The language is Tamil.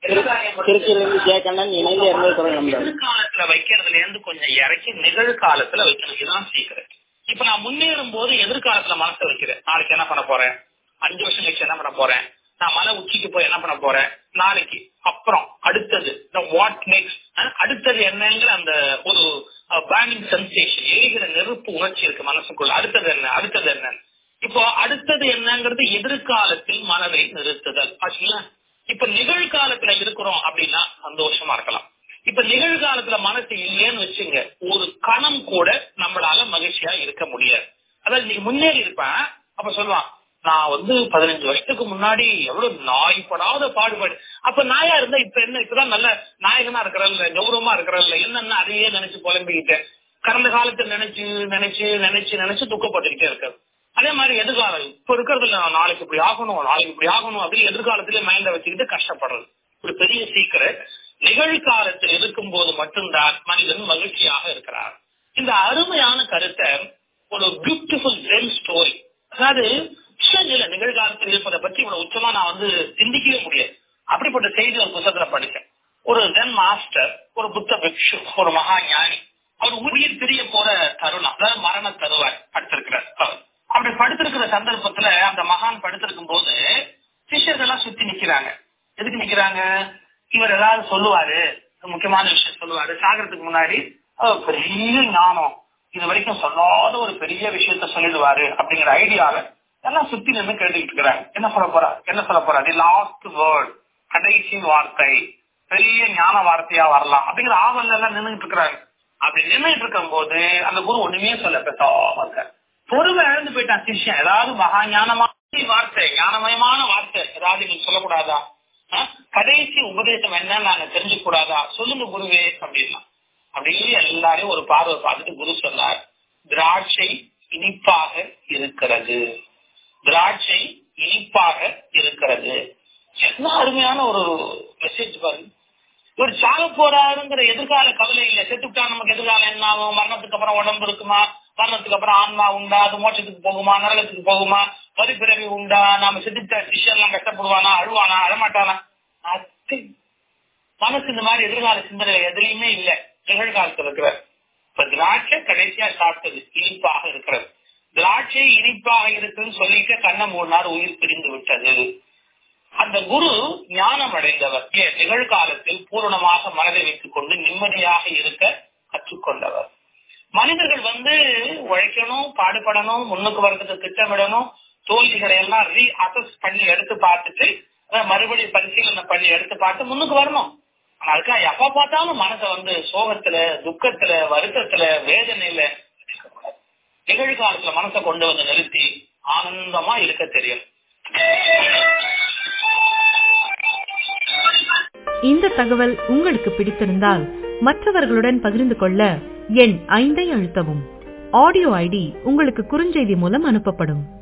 திருச்சியிலிருந்து ஜெயகண்ணன் இணைந்து இருந்தது குரல் நம்பர் எதிர்காலத்துல வைக்கிறதுல இருந்து கொஞ்சம் இறக்கி நிகழ்காலத்துல வைக்கணும் இதுதான் சீக்கிரம் இப்ப நான் முன்னேறும் போது எதிர்காலத்துல மனசை வைக்கிறேன் நாளைக்கு என்ன பண்ண போறேன் அஞ்சு வருஷம் கழிச்சு என்ன பண்ண போறேன் நான் மலை உச்சிக்கு போய் என்ன பண்ண போறேன் நாளைக்கு அப்புறம் அடுத்தது வாட் நெக்ஸ்ட் அடுத்தது என்னங்கிற அந்த ஒரு பேர்னிங் சென்சேஷன் எரிகிற நெருப்பு உணர்ச்சி இருக்கு மனசுக்குள்ள அடுத்தது என்ன அடுத்தது என்ன இப்போ அடுத்தது என்னங்கிறது எதிர்காலத்தில் மனதை நிறுத்துதல் ஆச்சுங்களா இப்ப நிகழ்காலத்துல இருக்கிறோம் அப்படின்னா சந்தோஷமா இருக்கலாம் இப்ப நிகழ்காலத்துல மனசு இல்லைன்னு வச்சுங்க ஒரு கணம் கூட நம்மளால மகிழ்ச்சியா இருக்க முடியாது அதாவது நீ முன்னேறி இருப்பேன் அப்ப சொல்லுவான் நான் வந்து பதினஞ்சு வருஷத்துக்கு முன்னாடி எவ்வளவு நாய்ப்படாத பாடுபாடு அப்ப நாயா இருந்தா இப்ப என்ன இப்பதான் நல்ல நாயகனா இருக்கிறல்ல கௌரவமா இருக்கிறல்ல என்னன்னா அதையே நினைச்சு புலம்பிக்கிட்டேன் கடந்த காலத்தை நினைச்சு நினைச்சு நினைச்சு நினைச்சு துக்கப்பட்டுக்கிட்டே இருக்காது அதே மாதிரி எதிர்காலம் இப்ப இருக்கிறதுல நான் நாளைக்கு இப்படி ஆகணும் நாளைக்கு இப்படி ஆகணும் அப்படின்னு எதிர்காலத்திலே மைண்ட வச்சுக்கிட்டு கஷ்டப்படுறது ஒரு பெரிய சீக்கிரம் நிகழ்காலத்தில் இருக்கும் போது மட்டும்தான் மனிதன் மகிழ்ச்சியாக இருக்கிறார் இந்த அருமையான கருத்தை ஒரு பியூட்டிஃபுல் ஜென் ஸ்டோரி அதாவது விஷயங்கள நிகழ்காலத்தில் இருப்பதை பற்றி இவ்வளவு உச்சமா நான் வந்து சிந்திக்கவே முடியாது அப்படிப்பட்ட செய்தி ஒரு புத்தகத்துல படிச்சேன் ஒரு ஜென் மாஸ்டர் ஒரு புத்த பிக்ஷு ஒரு மகா ஞானி அவர் உயிர் பிரிய போற தருணம் அதாவது மரண தருவாய் படுத்திருக்கிறார் அவர் அப்படி படுத்திருக்கிற சந்தர்ப்பத்துல அந்த மகான் படுத்திருக்கும் போது சிஷ்யர்கள்லாம் சுத்தி நிக்கிறாங்க எதுக்கு நிக்கிறாங்க இவர் ஏதாவது சொல்லுவாரு முக்கியமான விஷயம் சொல்லுவாரு சாகிறதுக்கு முன்னாடி அவர் பெரிய ஞானம் இது வரைக்கும் சொல்லாத ஒரு பெரிய விஷயத்த சொல்லிடுவாரு அப்படிங்கிற ஐடியால எல்லாம் சுத்தி நின்று கேட்டுக்கிட்டு இருக்கிறாங்க என்ன சொல்ல போறா என்ன சொல்ல போறா தி லாஸ்ட் வேர்ட் கடைசி வார்த்தை பெரிய ஞான வார்த்தையா வரலாம் அப்படிங்கிற ஆவல்ல எல்லாம் நின்றுட்டு இருக்கிறாங்க அப்படி நின்றுட்டு இருக்கும் போது அந்த குரு ஒண்ணுமே சொல்ல பேசாம இருக்காரு பொறுமை இழந்து போயிட்டான் சிஷ்யன் ஏதாவது மகா ஞானமான வார்த்தை ஞானமயமான வார்த்தை ஏதாவது நீங்க சொல்லக்கூடாதா கடைசி உபதேசம் என்ன நாங்க தெரிஞ்சுக்க கூடாதா சொல்லுங்க குருவே அப்படின்னா அப்படியே எல்லாரையும் ஒரு பார்வை பார்த்துட்டு குரு சொன்னார் திராட்சை இனிப்பாக இருக்கிறது திராட்சை இனிப்பாக இருக்கிறது என்ன அருமையான ஒரு மெசேஜ் பாருங்க ஒரு சாக போறாருங்கிற எதிர்கால கவலை இல்ல செத்துட்டா நமக்கு எதிர்காலம் என்ன ஆகும் மரணத்துக்கு அப்புறம் உடம்பு இருக்குமா மரணத்துக்கு அப்புறம் ஆன்மா உண்டா அது மோட்சத்துக்கு போகுமா நரகத்துக்கு போகுமா மறுபிறவி உண்டா நாம செத்துட்ட சிஷ்யன் எல்லாம் கஷ்டப்படுவானா அழுவானா அழமாட்டானா மனசு இந்த மாதிரி எதிர்கால சிந்தனை எதுலையுமே இல்ல நிகழ்காலத்துல இருக்கிற இப்ப திராட்சை கடைசியா சாப்பிட்டது இனிப்பாக இருக்கிறது திராட்சை இனிப்பாக இருக்குன்னு சொல்லிட்டு கண்ண மூணு நாள் உயிர் பிரிந்து விட்டது அந்த குரு ஞானம் அடைந்தவர் நிகழ்காலத்தில் பூரணமாக மனதை வைத்துக் கொண்டு நிம்மதியாக இருக்க கற்றுக்கொண்டவர் மனிதர்கள் வந்து உழைக்கணும் பாடுபடணும் முன்னுக்கு வர்றதுக்கு திட்டமிடணும் தோல்விகளை எல்லாம் ரீ அசஸ் பண்ணி எடுத்து பார்த்துட்டு மறுபடியும் பரிசீலனை பண்ணி எடுத்து பார்த்து முன்னுக்கு வரணும் ஆனா அதுக்காக எப்ப பார்த்தாலும் மனசை வந்து சோகத்துல துக்கத்துல வருத்தத்துல வேதனையில நிகழ்காலத்துல மனசை கொண்டு வந்து நிறுத்தி ஆனந்தமா இருக்க தெரியும் இந்த தகவல் உங்களுக்கு பிடித்திருந்தால் மற்றவர்களுடன் பகிர்ந்து கொள்ள எண் ஐந்தை அழுத்தவும் ஆடியோ ஐடி உங்களுக்கு குறுஞ்செய்தி மூலம் அனுப்பப்படும்